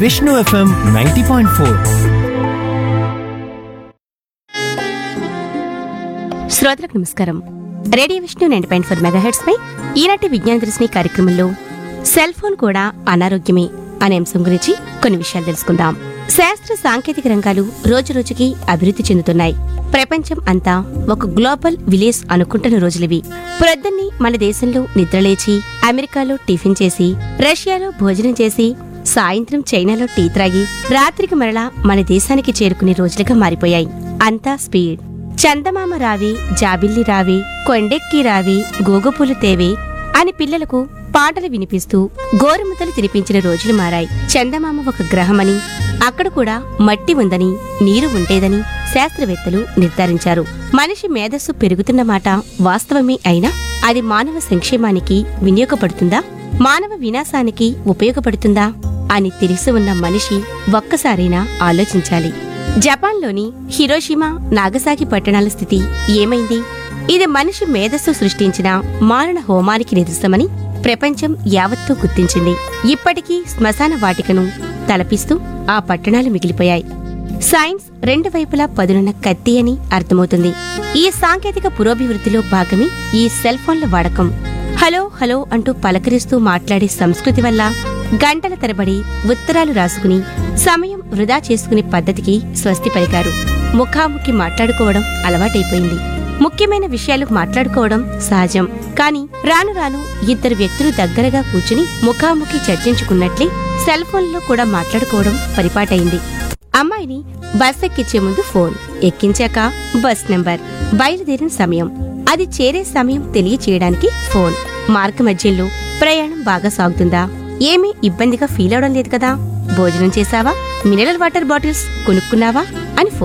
Vishnu FM ninety point four శ్రోతలకు నమస్కారం radio Vishnu nine point four megahertz పై ఈనాటి విజ్ఞాన దర్శిని కార్యక్రమంలో సెల్ ఫోన్ కూడా అనారోగ్యమే అనే అంశం గురించి కొన్ని విషయాలు తెలుసుకుందాం శాస్త్ర సాంకేతిక రంగాలు రోజు రోజుకి అభివృద్ధి చెందుతున్నాయి ప్రపంచం అంతా ఒక గ్లోబల్ విలేజ్ అనుకుంటున్న రోజులివి ప్రొద్దున్ని మన దేశంలో నిద్రలేచి అమెరికాలో టిఫిన్ చేసి రష్యాలో భోజనం చేసి సాయంత్రం చైనాలో టీ త్రాగి రాత్రికి మరలా మన దేశానికి చేరుకునే రోజులుగా మారిపోయాయి అంతా స్పీడ్ చందమామ రావి జాబిల్లి రావి కొండెక్కి రావి గోగుపూలు తేవే అని పిల్లలకు పాటలు వినిపిస్తూ గోరుముద్దలు తినిపించిన రోజులు మారాయి చందమామ ఒక గ్రహమని అక్కడ కూడా మట్టి ఉందని నీరు ఉండేదని శాస్త్రవేత్తలు నిర్ధారించారు మనిషి మేధస్సు పెరుగుతున్న మాట వాస్తవమే అయినా అది మానవ సంక్షేమానికి వినియోగపడుతుందా మానవ వినాశానికి ఉపయోగపడుతుందా అని తెలిసి ఉన్న మనిషి ఒక్కసారైనా ఆలోచించాలి జపాన్లోని హిరోషిమా నాగసాకి పట్టణాల స్థితి ఏమైంది ఇది మనిషి మేధస్సు సృష్టించిన మారణ హోమానికి నిదర్శనమని ప్రపంచం యావత్తూ గుర్తించింది ఇప్పటికీ శ్మశాన వాటికను తలపిస్తూ ఆ పట్టణాలు మిగిలిపోయాయి సైన్స్ రెండు వైపులా పదునున్న కత్తి అని అర్థమవుతుంది ఈ సాంకేతిక పురోభివృద్ధిలో భాగమే ఈ సెల్ ఫోన్ల వాడకం హలో హలో అంటూ పలకరిస్తూ మాట్లాడే సంస్కృతి వల్ల గంటల తరబడి ఉత్తరాలు రాసుకుని సమయం వృధా చేసుకునే పద్ధతికి స్వస్తి పలికారు ముఖాముఖి మాట్లాడుకోవడం అలవాటైపోయింది ముఖ్యమైన విషయాలు మాట్లాడుకోవడం సహజం కానీ రాను రాను ఇద్దరు వ్యక్తులు దగ్గరగా కూర్చుని ముఖాముఖి చర్చించుకున్నట్లే సెల్ ఫోన్లో కూడా మాట్లాడుకోవడం పరిపాటైంది అమ్మాయిని బస్ ఎక్కించే ముందు ఫోన్ ఎక్కించాక బస్ నెంబర్ బయలుదేరిన సమయం అది చేరే సమయం తెలియచేయడానికి ఫోన్ మార్గ మధ్యలో ప్రయాణం బాగా సాగుతుందా ఏమీ ఇబ్బందిగా ఫీల్ అవడం లేదు కదా భోజనం చేశావా మినరల్ వాటర్ బాటిల్స్ కొనుక్కున్నావా అని ఫోన్